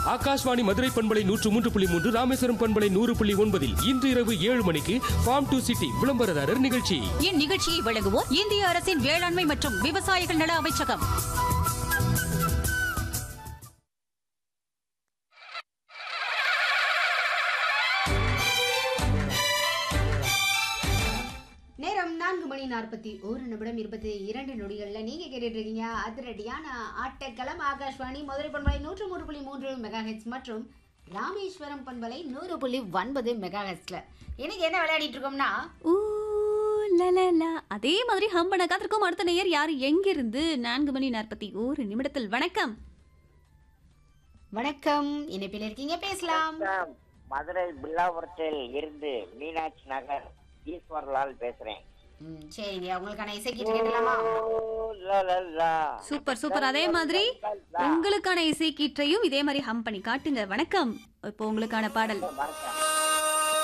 ஆகாஷ்வாணி மதுரை பண்பலை நூற்று மூன்று புள்ளி மூன்று ராமேஸ்வரம் பண்பலை நூறு புள்ளி ஒன்பதில் இன்று இரவு ஏழு மணிக்கு ஃபார்ம் டு சிட்டி விளம்பரதாரர் நிகழ்ச்சி இந்நிகழ்ச்சியை வழங்குவோர் இந்திய அரசின் வேளாண்மை மற்றும் விவசாயிகள் நல அமைச்சகம் நேரம் நான்கு மணி நாற்பத்தி ஒரு நிமிடம் இருபத்தி இரண்டு நொடிகள்ல நீங்க கேட்டுட்டு இருக்கீங்க அதிரடியான ஆட்டக்களம் ஆகாஷ்வாணி மதுரை பண்பலை நூற்று மூன்று புள்ளி மூன்று மெகா ஹெட்ஸ் மற்றும் ராமேஸ்வரம் பண்பலை நூறு புள்ளி ஒன்பது மெகா ஹெட்ஸ்ல இன்னைக்கு என்ன விளையாடிட்டு இருக்கோம்னா ஊ, லலலா. அதே மாதிரி ஹம் பண்ண காத்திருக்கோம் அடுத்த நேயர் யாரு எங்கிருந்து நான்கு மணி நாற்பத்தி ஒரு நிமிடத்தில் வணக்கம் வணக்கம் இணைப்பில் இருக்கீங்க பேசலாம் வணக்கம். மதுரை பில்லாபுரத்தில் இருந்து மீனாட்சி நகர் ஈஸ்வர்லால் பேசுறேன் ம், சரிங்க உங்களுக்கான இசை கீட்டு கேட்கலாமா ஓ, லா, லா, லா. சூப்பர் சூப்பர் அதே மாதிரி உங்களுக்கான இசை கீற்றையும் இதே மாதிரி ஹம் பண்ணி காட்டுங்க வணக்கம் இப்போ உங்களுக்கான பாடல் வணக்கம்